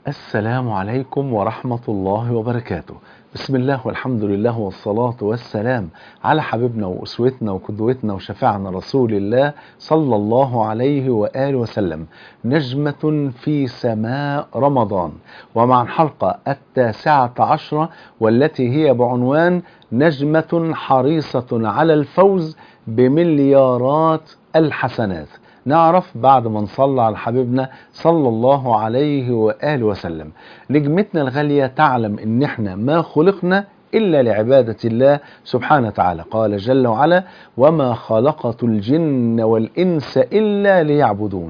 السلام عليكم ورحمة الله وبركاته بسم الله والحمد لله والصلاة والسلام على حبيبنا وأسوتنا وقدوتنا وشفيعنا رسول الله صلى الله عليه وآله وسلم نجمة في سماء رمضان ومع الحلقة التاسعة عشرة والتي هي بعنوان نجمة حريصة على الفوز بمليارات الحسنات نعرف بعد ما نصلى على حبيبنا صلى الله عليه وآله وسلم نجمتنا الغالية تعلم ان احنا ما خلقنا إلا لعبادة الله سبحانه وتعالى قال جل وعلا وما خلقت الجن والإنس إلا ليعبدون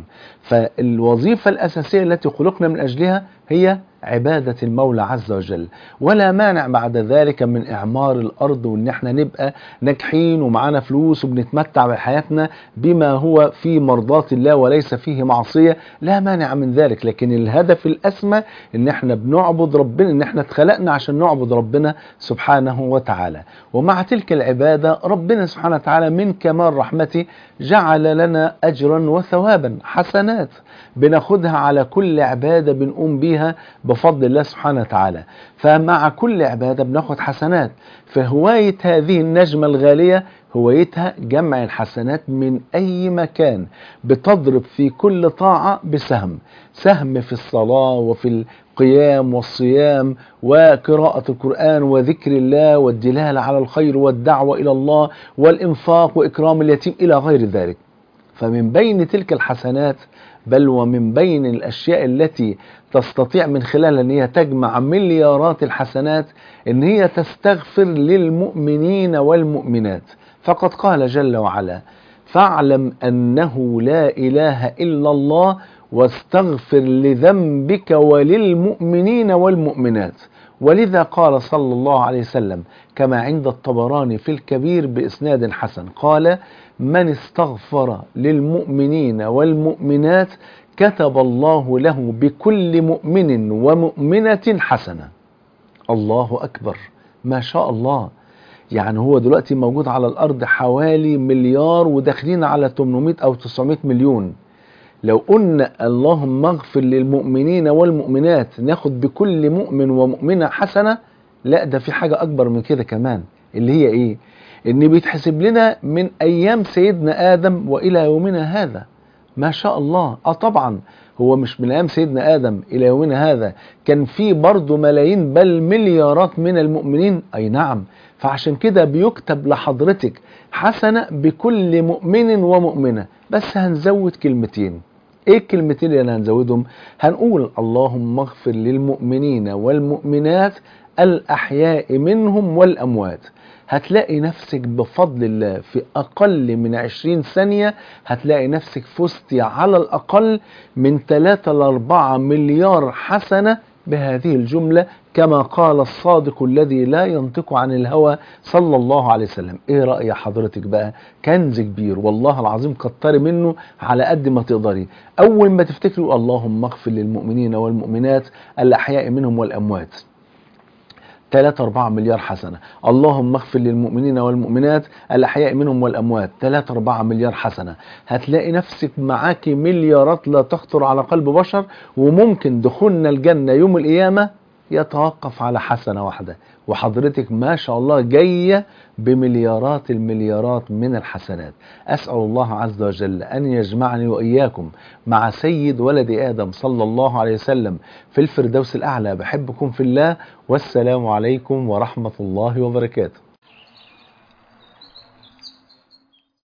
فالوظيفة الأساسية التي خلقنا من أجلها هي عبادة المولى عز وجل ولا مانع بعد ذلك من إعمار الأرض وإن احنا نبقى ناجحين ومعانا فلوس وبنتمتع بحياتنا بما هو في مرضاة الله وليس فيه معصية لا مانع من ذلك لكن الهدف الأسمى إن احنا بنعبد ربنا إن احنا اتخلقنا عشان نعبد ربنا سبحانه وتعالى ومع تلك العبادة ربنا سبحانه وتعالى من كمال رحمته جعل لنا أجرا وثوابا حسنات بناخدها على كل عبادة بنقوم بيها بفضل الله سبحانه وتعالى فمع كل عبادة بناخد حسنات فهواية هذه النجمة الغالية هوايتها جمع الحسنات من أي مكان بتضرب في كل طاعة بسهم سهم في الصلاة وفي القيام والصيام وقراءة القرآن وذكر الله والدلالة على الخير والدعوة إلى الله والإنفاق وإكرام اليتيم إلى غير ذلك فمن بين تلك الحسنات بل ومن بين الأشياء التي تستطيع من خلالها أن هي تجمع مليارات الحسنات أن هي تستغفر للمؤمنين والمؤمنات فقد قال جل وعلا فاعلم أنه لا إله إلا الله واستغفر لذنبك وللمؤمنين والمؤمنات ولذا قال صلى الله عليه وسلم كما عند الطبراني في الكبير بإسناد حسن قال من استغفر للمؤمنين والمؤمنات كتب الله له بكل مؤمن ومؤمنة حسنة الله أكبر ما شاء الله يعني هو دلوقتي موجود على الأرض حوالي مليار وداخلين على 800 أو 900 مليون لو قلنا اللهم اغفر للمؤمنين والمؤمنات ناخد بكل مؤمن ومؤمنة حسنة لا ده في حاجة أكبر من كده كمان اللي هي إيه إن بيتحسب لنا من أيام سيدنا آدم وإلى يومنا هذا ما شاء الله آه طبعا هو مش من أيام سيدنا آدم إلى يومنا هذا كان في برضه ملايين بل مليارات من المؤمنين أي نعم فعشان كده بيكتب لحضرتك حسنة بكل مؤمن ومؤمنة بس هنزود كلمتين ايه الكلمتين اللي هنزودهم هنقول اللهم اغفر للمؤمنين والمؤمنات الأحياء منهم والأموات هتلاقي نفسك بفضل الله في أقل من 20 ثانية هتلاقي نفسك فزتي على الأقل من 3 ل 4 مليار حسنة بهذه الجملة كما قال الصادق الذي لا ينطق عن الهوى صلى الله عليه وسلم ايه رأي حضرتك بقى كنز كبير والله العظيم كتري منه على قد ما تقدري اول ما تفتكروا اللهم اغفر للمؤمنين والمؤمنات الاحياء منهم والاموات 3 4 مليار حسنة اللهم اغفر للمؤمنين والمؤمنات الأحياء منهم والأموات 3 4 مليار حسنة هتلاقي نفسك معاكي مليارات لا تخطر على قلب بشر وممكن دخولنا الجنة يوم القيامة يتوقف على حسنة واحدة وحضرتك ما شاء الله جاية بمليارات المليارات من الحسنات أسأل الله عز وجل أن يجمعني وإياكم مع سيد ولد آدم صلى الله عليه وسلم في الفردوس الأعلى بحبكم في الله والسلام عليكم ورحمة الله وبركاته